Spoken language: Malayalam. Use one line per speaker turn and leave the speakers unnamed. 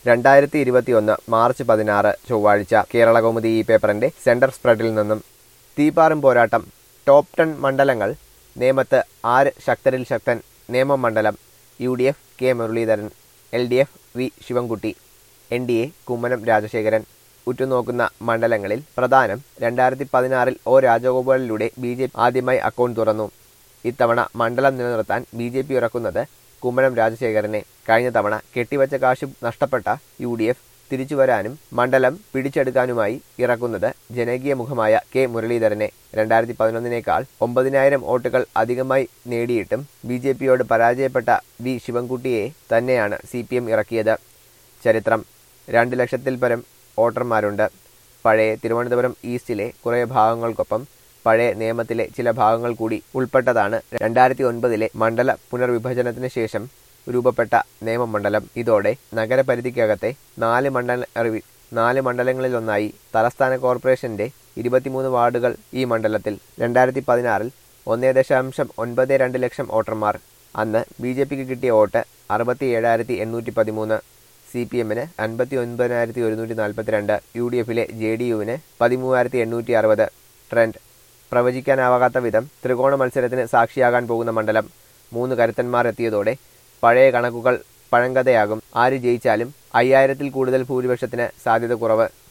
രണ്ടായിരത്തി ഇരുപത്തിയൊന്ന് മാർച്ച് പതിനാറ് ചൊവ്വാഴ്ച കേരളകൗമുദി ഈ പേപ്പറിന്റെ സെന്റർ സ്പ്രെഡിൽ നിന്നും തീപാറും പോരാട്ടം ടോപ്പ് ടെൻ മണ്ഡലങ്ങൾ നേമത്ത് ആര് ശക്തരിൽ ശക്തൻ നേമം മണ്ഡലം U D F K Muraleedharan L D F V Sivankutty N D A Kummanam Rajasekharan ഉറ്റുനോക്കുന്ന മണ്ഡലങ്ങളിൽ പ്രധാനം രണ്ടായിരത്തി പതിനാറിൽ ഒ രാജഗോപാലിലൂടെ ബി ജെ പി ആദ്യമായി അക്കൗണ്ട് തുറന്നു ഇത്തവണ മണ്ഡലം നിലനിർത്താൻ ബി ജെ പി ഇറക്കുന്നത് കുമ്മനം രാജശേഖരനെ കഴിഞ്ഞ തവണ കെട്ടിവച്ച കാശ് നഷ്ടപ്പെട്ട യു ഡി എഫ് തിരിച്ചു വരാനും മണ്ഡലം പിടിച്ചെടുക്കാനുമായി ഇറക്കുന്നത് ജനകീയ മുഖമായ കെ മുരളീധരനെ രണ്ടായിരത്തി പതിനൊന്നിനേക്കാൾ ഒമ്പതിനായിരം വോട്ടുകൾ അധികമായി നേടിയിട്ടും ബി ജെ പിയോട് പരാജയപ്പെട്ട വി ശിവൻകുട്ടിയെ തന്നെയാണ് സി പി എം ഇറക്കിയത് ചരിത്രം രണ്ട് ലക്ഷത്തിൽ പരം വോട്ടർമാരുണ്ട് പഴയ തിരുവനന്തപുരം ഈസ്റ്റിലെ കുറേ ഭാഗങ്ങൾക്കൊപ്പം പഴയ നിയമത്തിലെ ചില ഭാഗങ്ങൾ കൂടി ഉൾപ്പെട്ടതാണ് രണ്ടായിരത്തി ഒൻപതിലെ മണ്ഡല പുനർവിഭജനത്തിന് ശേഷം രൂപപ്പെട്ട നിയമമണ്ഡലം ഇതോടെ നഗരപരിധിക്കകത്തെ നാല് മണ്ഡല അറിവി- നാല് മണ്ഡലങ്ങളിലൊന്നായി തലസ്ഥാന കോർപ്പറേഷന്റെ ഇരുപത്തിമൂന്ന് വാർഡുകൾ ഈ മണ്ഡലത്തിൽ രണ്ടായിരത്തി പതിനാറിൽ ഒന്നേ ദശാംശം ഒൻപത് രണ്ട് ലക്ഷം വോട്ടർമാർ അന്ന് ബി ജെ പിക്ക് കിട്ടിയ വോട്ട് അറുപത്തി ഏഴായിരത്തി എണ്ണൂറ്റി പതിമൂന്ന് സി പി എമ്മിന് അൻപത്തി ഒൻപതിനായിരത്തി ഒരുന്നൂറ്റി നാൽപ്പത്തിരണ്ട് യു ഡി എഫിലെ ജെ ഡി യുവിന് പതിമൂവായിരത്തി എണ്ണൂറ്റി അറുപത് ട്രെൻഡ് പ്രവചിക്കാനാവാത്ത വിധം ത്രികോണ മത്സരത്തിന് സാക്ഷിയാകാൻ പോകുന്ന മണ്ഡലം മൂന്ന് കരുത്തന്മാർ എത്തിയതോടെ പഴയ കണക്കുകൾ പഴങ്കഥയാകും ആര് ജയിച്ചാലും അയ്യായിരത്തിൽ കൂടുതൽ ഭൂരിപക്ഷത്തിന് സാധ്യത കുറവ്